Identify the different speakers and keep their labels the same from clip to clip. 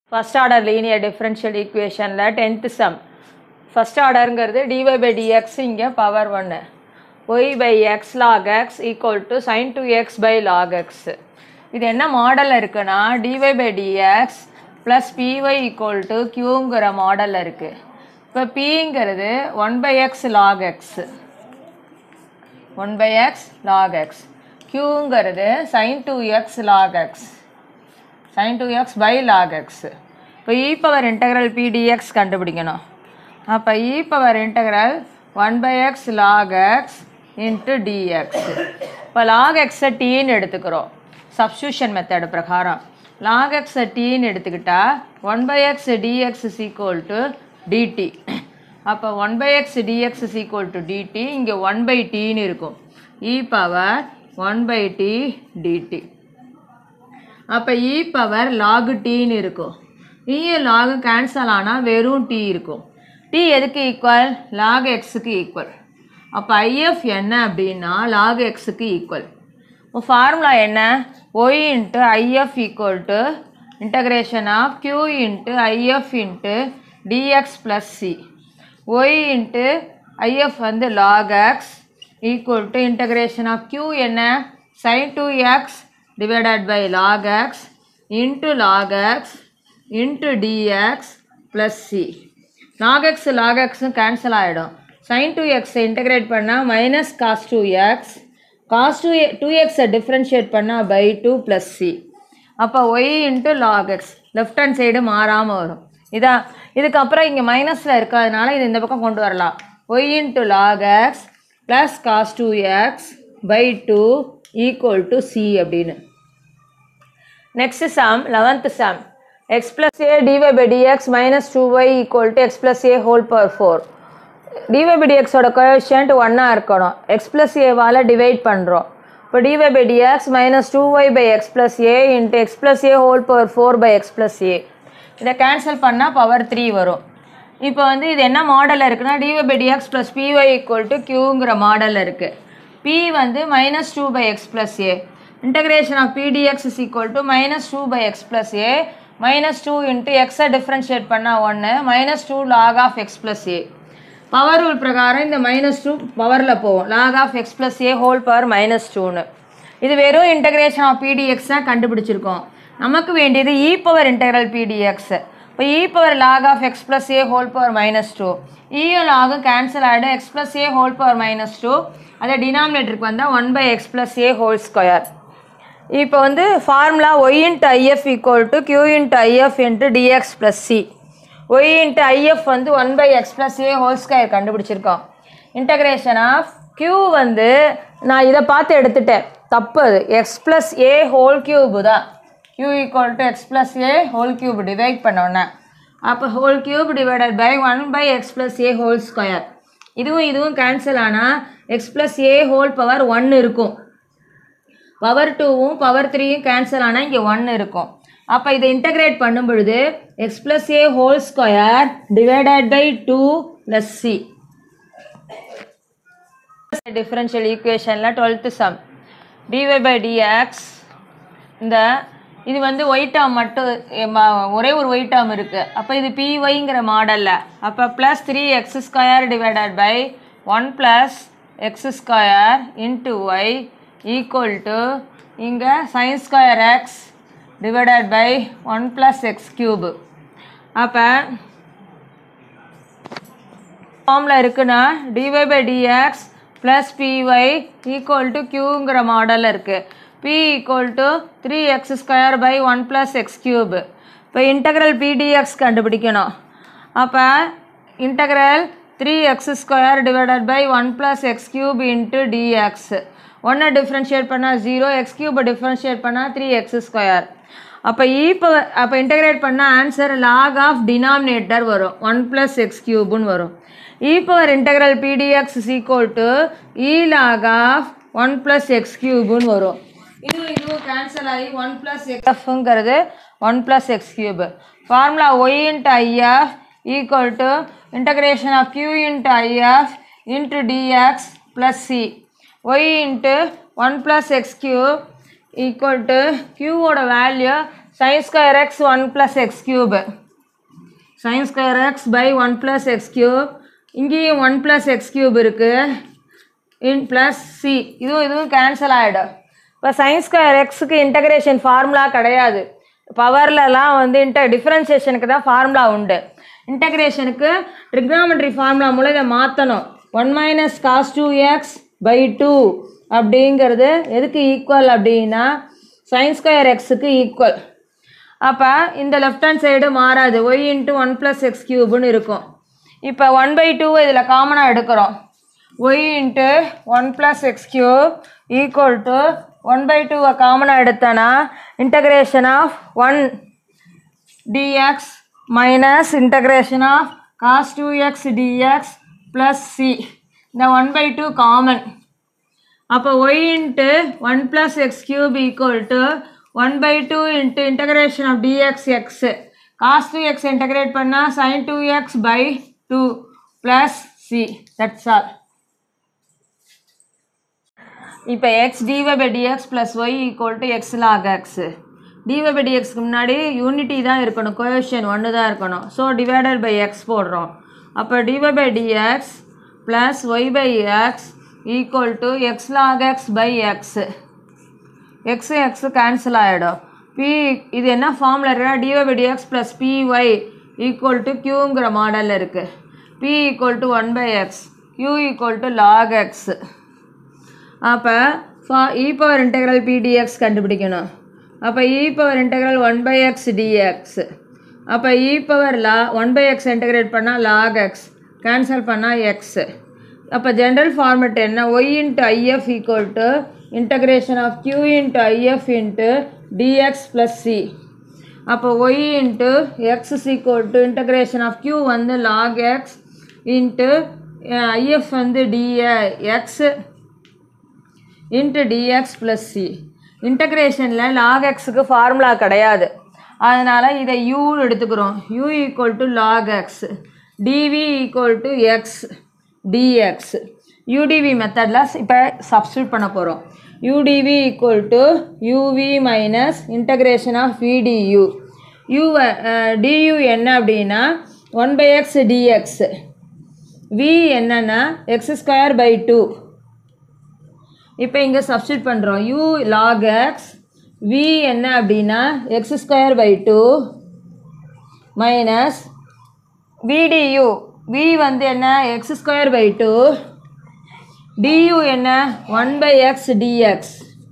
Speaker 1: First order linear differential ஈக்குவேஷனில் tenth sum first ஆர்டருங்கிறது d y by d x இங்கே power ஒன்று y by x log x equal to sine two x by log x இது என்ன மாடலில் இருக்குன்னா d y by dx plus p y equal to க்யூங்கிற மாடலில் இருக்குது இப்போ பிங்கிறது one by x log x one by x log x க்யூங்கிறது sine two x log x sine two x by log x இப்போ இ பவர் இன்டெக்ரல் பிடிஎக்ஸ் கண்டுபிடிக்கணும் அப்போ e power integral one by x log x into d x இப்போ log எக்ஸை டீன்னு எடுத்துக்கிறோம் substitution method பிரகாரம் lock எக்ஸை டீன்னு எடுத்துக்கிட்டா one by x d x is equal to d t அப்போ one by x d x is equal to d t இங்கே ஒன் பை டீன்னு இருக்கும் e power one by t d t அப்போ இ பவர் லாகு டீன்னு இருக்கும் இயும் லாகு கேன்சல் ஆனால் வெறும் டி இருக்கும் டி எதுக்கு ஈக்குவல் லாக் எக்ஸுக்கு ஈக்குவல் அப்போ ஐஎஃப் என்ன அப்படின்னா லாக் எக்ஸுக்கு ஈக்குவல் இப்போ ஃபார்முலா என்ன y into if equal to integration of q into if into dx plus c y into if வந்து log x equal to integration of q என்ன sine two x divided by log x into log x into dx plus c log x log x cancel ஆகிடும் sin 2x integrate பண்ணால் minus cos 2x cos 2 2x differentiate பண்ணால் by 2 plus c அப்போ y into log x left hand side மாறாமல் வரும் இதான் இதுக்கப்புறம் இங்கே மைனஸில் இருக்கிறதுனால இது இந்த பக்கம் கொண்டு வரலாம் y into log x plus cos 2x by 2 equal to c அப்படின்னு Next sum, 11th sum. x plus a dy by dx minus 2y equal to x plus a whole power 4. dy by dx ஓட coefficient 1 இருக்கணும் x plus a வால divide பண்ணுறோம் இப்போ dy by dx minus 2y by x plus a into x plus a whole power 4 by x plus a இதை cancel பண்ணால் power three வரும் இப்போ வந்து இது என்ன மாடலில் இருக்குன்னா dy by dx plus py equal to qங்கிற மாடலில் இருக்குது p வந்து minus two by x plus a integration of pdx is equal to minus two by x plus a minus two into எக்ஸை டிஃப்ரென்ஷியேட் பண்ணால் ஒன்று minus two log of x plus a power rule பிரகாரம் இந்த minus two பவரில் போகும் log of x plus a whole power minus டூன்னு இது வெறும் இன்டகிரேஷன் ஆஃப் பிடிஎக்ஸ் தான் கண்டுபிடிச்சிருக்கோம் நமக்கு வேண்டியது இ பவர் இன்டெக்ரல் பிடிஎக்ஸ் இப்போ e power log of x plus a whole power minus two இயும் லாகும் கேன்சல் ஆகிடும் x plus a whole power minus two அதை டினாமினேட்டருக்கு வந்தால் one by x plus a whole square இப்போ வந்து formula y into if equal to q into if into dx plus c y into if வந்து one by x plus a whole square கண்டுபிடிச்சிருக்கோம் integration of q வந்து நான் இதை பார்த்து எடுத்துட்டேன் தப்பு அது x plus a whole cube தான் q equal to x plus a whole cube divide பண்ணோன்னே அப்போ whole cube divided by one by x plus a whole square இதுவும் இதுவும் கேன்சல் ஆனால் x plus a whole power one இருக்கும் power டூவும் power த்ரீயும் cancel ஆனால் இங்கே ஒன் இருக்கும் அப்போ இதை இன்டகிரேட் பண்ணும் பொழுது x plus a whole square divided by two plus c differential ஈக்குவேஷனில் twelfth some dy by d x இந்த இது வந்து ஒயிட் டேர்ம் மட்டும் ஒரே ஒரு ஒயிட் டேர்ம் இருக்குது அப்போ இது பிஒய்ங்கிற மாடலில் அப்போ plus three x square divided by one plus x square into y equal to இங்கே sine square x divided by one plus x cube அப்போ ஃபார்மில் இருக்குன்னா d y by dx plus p y equal to க்யூங்கிற மாடலில் இருக்குது p equal to three x square by one plus x cube இப்போ integral p d x கண்டுபிடிக்கணும் அப்போ integral three x square divided by one plus x cube into d x ஒன்றை differentiate பண்ணால் zero x க்யூபை differentiate பண்ணால் த்ரீ எக்ஸ் ஸ்கொயர் அப்போ இப்போ அப்போ இன்டகிரேட் பண்ணால் ஆன்சர் லாக் ஆஃப் டினாமினேட்டர் வரும் ஒன் ப்ளஸ் எக்ஸ் க்யூப்னு வரும் e power integral p dx is equal to e log of one plus x க்யூப்னு வரும் இதுவும் இதுவும் கேன்சல் ஆகி ஒன் ப்ளஸ் எக்ஸ்ங்கிறது one plus x cube formula y into if equal to integration of q into if into dx plus c y into one plus x cube equal to க்யூவோட value sine square x one plus x cube sine square x by one plus x cube இங்கேயும் one plus x cube இருக்குது in plus c இதுவும் இதுவும் cancel ஆகிடும் இப்போ sine square எக்ஸுக்கு integration formula கிடையாது பவர்லலாம் வந்து இன்டர் டிஃப்ரென்சியேஷனுக்கு தான் ஃபார்முலா உண்டு இன்டகிரேஷனுக்கு ட்ரிக்னாமெட்ரி ஃபார்முலா மூலம் இதை மாற்றணும் one minus cos two x by two அப்படிங்கிறது எதுக்கு ஈக்குவல் அப்படின்னா சைன் ஸ்கொயர் எக்ஸுக்கு ஈக்குவல் அப்போ இந்த லெஃப்ட் ஹேண்ட் சைடு மாறாது y into one plus x க்யூப்னு இருக்கும் இப்போ ஒன் பை டூ இதில் காமனாக எடுக்கிறோம் y into one plus x cube equal to one by டூவை காமனாக எடுத்தேன்னா integration of one dx minus integration of cos two x dx plus c இந்த ஒன் பை டூ காமன் அப்போ y into one plus x cube equal to one by two into integration of dx x cos two x integrate பண்ணால் sine two x by two plus c that's all இப்போ x dy by dx plus y equal to x log x dy by டிஎக்ஸ்க்கு முன்னாடி unity தான் இருக்கணும் கொயஷன் ஒன்று தான் இருக்கணும் so divided by x போடுறோம் அப்போ dy by dx plus y by x equal to x log x by x x x cancel ஆகிடும் பி இது என்ன ஃபார்மில் இருக்குன்னா dy by dx plus p y equal to க்யூங்கிற மாடலில் இருக்குது p equal to one by x q equal to log x அப்போ ஃபா இ பவர் இன்டெக்ரல் பிடிஎக்ஸ் கண்டுபிடிக்கணும் அப்போ e power integral one by x dx அப்போ இ பவர் லா one by X integrate பண்ணால் லாக் எக்ஸ் கேன்சல் பண்ணால் x அப்போ general format என்ன y into if equal to integration of q into if into dx plus c அப்போ y into x is equal to integration of q வந்து log x into if வந்து டிஏ x into dx plus c இன்டகிரேஷனில் log எக்ஸுக்கு formula கிடையாது அதனால் இதை யூன்னு எடுத்துக்கிறோம் u equal to log x dv equal to x dx u dv மெத்தடில் இப்போ சப்ஸ்டியூட் பண்ண போகிறோம் u dv equal to u v minus integration of v du u du என்ன அப்படின்னா one by x dx v என்னன்னா எக்ஸ் ஸ்கொயர் பை டூ இப்போ இங்கே substitute பண்ணுறோம் யூ லாக் எக்ஸ் வி என்ன அப்படின்னா x square by two minus v du v வந்து என்ன x square by two du என்ன ஒன் பை எக்ஸ் டிஎக்ஸ்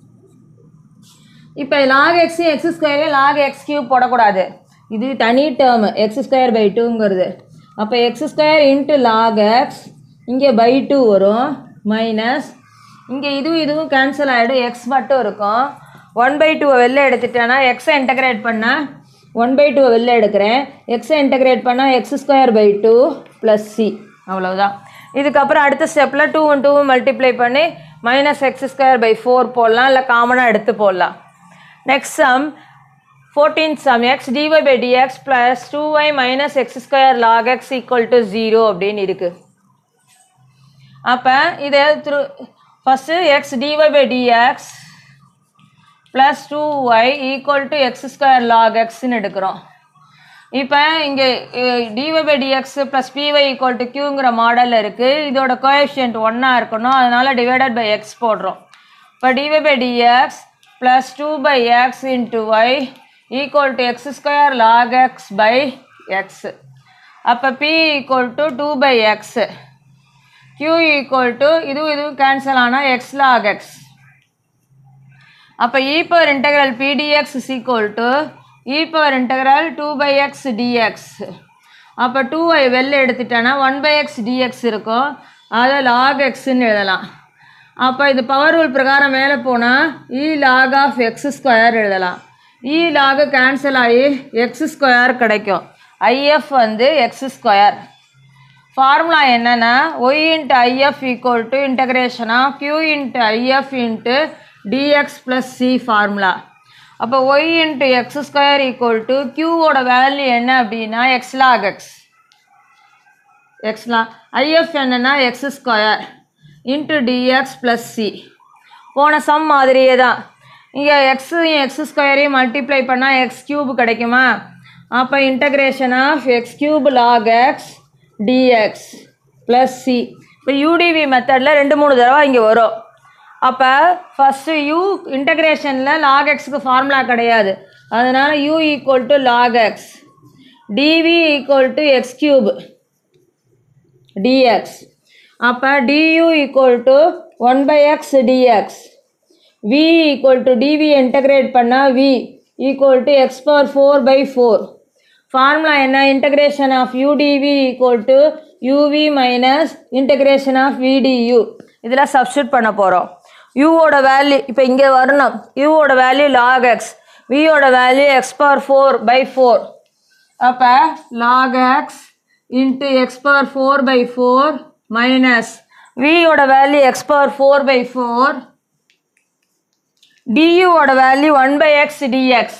Speaker 1: இப்போ log x x square log x cube போடக்கூடாது இது தனி டேர்ம் எக்ஸ் ஸ்கொயர் பை டூங்கிறது அப்போ x square into log x இங்கே பை டூ வரும் மைனஸ் இங்கே இதுவும் இதுவும் கேன்சல் ஆகிடும் எக்ஸ் மட்டும் இருக்கும் ஒன் பை டூவை வெளில எடுத்துட்டேன்னா எக்ஸை இன்டகிரேட் பண்ணால் ஒன் பை டூவை வெளில எடுக்கிறேன் எக்ஸை இன்டகிரேட் பண்ணால் x square by two plus c அவ்வளவுதான் இதுக்கப்புறம் அடுத்த ஸ்டெப்பில் டூ ஒன் டூவும் மல்டிப்ளை பண்ணி minus x square by four போடலாம் இல்லை காமனாக எடுத்து போடலாம் next sum fourteen sum x dy by dx plus two y minus x square log x equal to zero அப்படின்னு இருக்குது அப்போ இதை through first x dy by dx plus two y equal to x square log எக்ஸ்ன்னு எடுக்கிறோம் இப்போ இங்கே dy by dx plus p y equal to கியூங்கிற மாடலில் இருக்குது இதோட கோஎஃபிஷியன்ட் ஒன்னாக இருக்கணும் அதனால் டிவைடட் பை எக்ஸ் போடுறோம் இப்போ dy by dx plus two by x into y equal to x square log x by x அப்போ p equal to two by x q equal to இதுவும் இதுவும் கேன்சல் ஆனால் x log x அப்போ e power integral p dx is equal to e power integral two by x dx அப்போ two ஐ வெளில எடுத்துட்டேன்னா one by x dx இருக்கும் அதை லாக் எக்ஸ்ன்னு எழுதலாம் அப்போ இது பவர் ரூல் பிரகாரம் மேலே போனால் e log of x square எழுதலாம் இ லாக் கேன்சல் ஆகி எக்ஸ் ஸ்கொயர் கிடைக்கும் ஐஎஃப் வந்து எக்ஸ் ஸ்கொயர் ஃபார்முலா என்னென்னா y into if equal to integration of q into if into dx plus c formula அப்போ y into x square equal to கியூவோட value என்ன அப்படின்னா x log x எக்ஸ்லா IF என்னன்னா x square into dx plus c போன sum மாதிரியே தான் இங்கே எக்ஸையும் எக்ஸ் ஸ்கொயரையும் மல்டிப்ளை பண்ணால் எக்ஸ் கியூப் கிடைக்குமா அப்போ integration of x cube log x dx plus c இப்போ யூடிவி மெத்தடில் ரெண்டு மூணு தடவை இங்கே வரும் அப்போ ஃபஸ்ட்டு யூ இன்டகிரேஷனில் லாக் எக்ஸுக்கு ஃபார்முலா கிடையாது அதனால் u equal to log x dv equal to x cube dx அப்போ du equal to one by x dx v equal to dv integrate பண்ணால் v equal to x power four by four formula என்ன integration of u dv equal to u v minus integration of v du இதில் substitute பண்ண போகிறோம் யூவோட value இப்போ இங்கே வரணும் யூவோட வேல்யூ லாக் எக்ஸ் வியோட value x power four by four அப்போ log x into x power four by four minus வியோட value x power four by four டியூவோட value one by x dx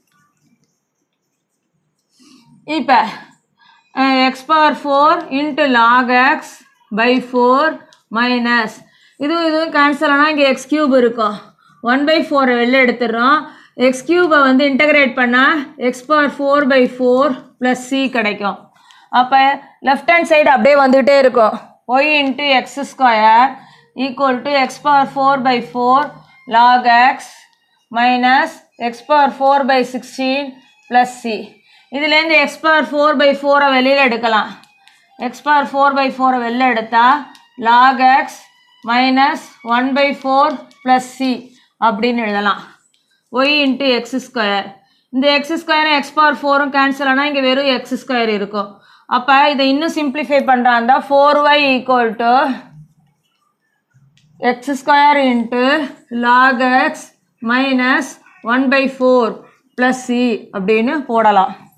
Speaker 1: இப்போ x power four into log x by four minus இதுவும் இதுவும் cancel ஆனால் இங்கே x cube இருக்கும் one by ஃபோரை வெளில எடுத்துடுறோம் எக்ஸ் கியூபை வந்து இன்டகிரேட் பண்ணால் x power four by four plus c கிடைக்கும் அப்போ லெஃப்ட் ஹேண்ட் சைடு அப்படியே வந்துகிட்டே இருக்கும் y into x square equal to x power four by four log x minus x power four by sixteen plus c இதுலேருந்து x power four by ஃபோரை வெளியில் எடுக்கலாம் X power four by ஃபோரை வெளில எடுத்தால் log x minus one by four plus c அப்படின்னு எழுதலாம் y into x square இந்த எக்ஸ் ஸ்கொயரும் எக்ஸ் பவர் ஃபோரும் கேன்சல் ஆனால் இங்கே வெறும் எக்ஸ் ஸ்கொயர் இருக்கும் அப்போ இதை இன்னும் சிம்பிளிஃபை பண்ணுறாந்தா four y equal to x square into log x minus one by four plus c அப்படின்னு போடலாம்